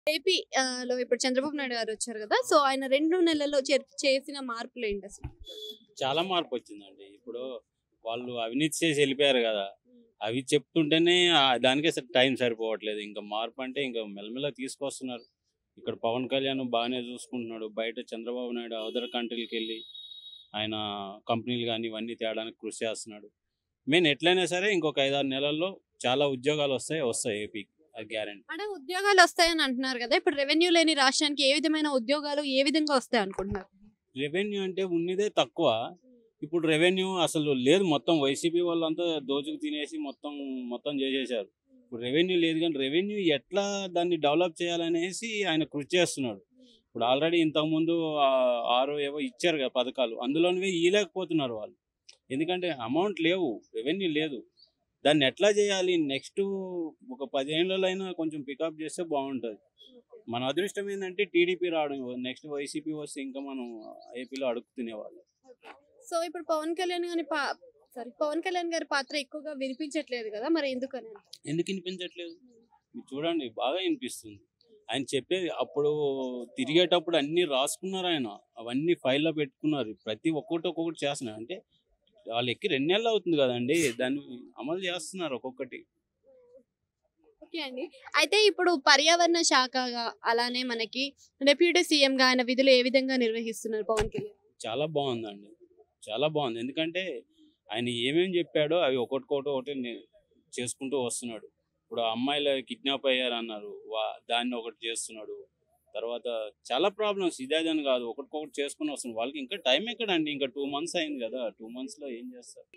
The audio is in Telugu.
ఏపీ ఆ, లో ఇప్పుడు చంద్రబాబు నాయుడు గారు వచ్చారు కదా సో ఆయన రెండు నెలల్లో చే- చేసిన మార్పులు ఏంటి అసలు చాలా మార్పు వచ్చిందండి ఇప్పుడు వాళ్ళు అవినీతి చేసి వెళ్ళిపోయారు కదా అవి చెప్తుంటేనే ఆ దానికే సరి టైం సరిపోవట్లేదు ఇంకా మార్పు అంటే ఇంకా మెల్లమెల్ల తీసుకొస్తున్నారు ఇక్కడ పవన్ కళ్యాణ్ బాగానే చూసుకుంటున్నాడు బయట చంద్రబాబు నాయుడు అదర్ కంట్రీలకి వెళ్ళి ఆయన కంపెనీలు కానీ ఇవన్నీ తేడానికి కృషి చేస్తున్నాడు మెయిన్ ఎట్లయినా సరే ఇంకొక ఐదారు నెలల్లో చాలా ఉద్యోగాలు వస్తాయి వస్తాయి ఏపీకి అది గ్యారంటీ అంటే ఉద్యోగాలు వస్తాయని అంటున్నారు కదా ఇప్పుడు రెవెన్యూ లేని రాష్ట్రానికి ఏ విధమైన ఉద్యోగాలు ఏ విధంగా వస్తాయి అనుకుంటున్నారు రెవెన్యూ అంటే ఉన్నదే తక్కువ ఇప్పుడు రెవెన్యూ అసలు లేదు మొత్తం వైసీపీ వాళ్ళంతా దోచుకు తినేసి మొత్తం మొత్తం చేసేసారు ఇప్పుడు రెవెన్యూ లేదు కానీ రెవెన్యూ ఎట్లా దాన్ని డెవలప్ చేయాలనేసి ఆయన కృషి చేస్తున్నాడు ఇప్పుడు ఆల్రెడీ ఇంతకుముందు ఆ ఆరు ఏవో ఇచ్చారు కదా పథకాలు అందులోనివే ఇయలేకపోతున్నారు వాళ్ళు ఎందుకంటే అమౌంట్ లేవు రెవెన్యూ లేదు దాన్ని ఎట్లా చేయాలి నెక్స్ట్ ఒక పదిహేనులలో అయినా కొంచెం పికప్ చేస్తే బాగుంటుంది మన అదృష్టం ఏంటంటే టీడీపీ రావడం నెక్స్ట్ వైసీపీ వస్తే ఇంకా మనం ఏపీలో అడుగు తినేవాళ్ళం సో ఇప్పుడు పవన్ కళ్యాణ్ గారి పా సారీ పవన్ కళ్యాణ్ గారి పాత్ర ఎక్కువగా వినిపించట్లేదు కదా మరి ఎందుకని అంటారు? ఎందుకు వినిపించట్లేదు మీరు చూడండి బాగా వినిపిస్తుంది ఆయన చెప్పేది అప్పుడు తిరిగేటప్పుడు అన్ని రాసుకున్నారు ఆయన అవన్నీ ఫైల్లో పెట్టుకున్నారు ప్రతి ఒక్కటి ఒక్కొక్కటి చేస్తున్నారు అంటే వాళ్ళు ఎక్కి రెండు నెలలు అవుతుంది కదండి దాన్ని అమలు చేస్తున్నారు ఒక్కొక్కటి ఓకే అండి అయితే ఇప్పుడు పర్యావరణ శాఖగా అలానే మనకి డిప్యూటీ సీఎం గా ఆయన విధులు ఏ విధంగా నిర్వహిస్తున్నారు పవన్ కళ్యాణ్ చాలా బాగుందండి చాలా బాగుంది ఎందుకంటే ఆయన ఏమేమి చెప్పాడో అవి ఒకటికొకటి ఒకటి నే- చేసుకుంటూ వస్తున్నాడు ఇప్పుడు అమ్మాయిలు కిడ్నాప్ అయ్యారు అన్నారు వా దాన్ని ఒకటి చేస్తున్నాడు తర్వాత చాలా ప్రాబ్లమ్స్ ఇదేదని కాదు ఒకటికొకటి చేసుకుని వస్తున్నాడు వాళ్ళకి ఇంకా టైం ఎక్కడండి ఇంకా టూ మంత్స్ అయింది కదా టూ మంత్స్లో ఏం చేస్తారు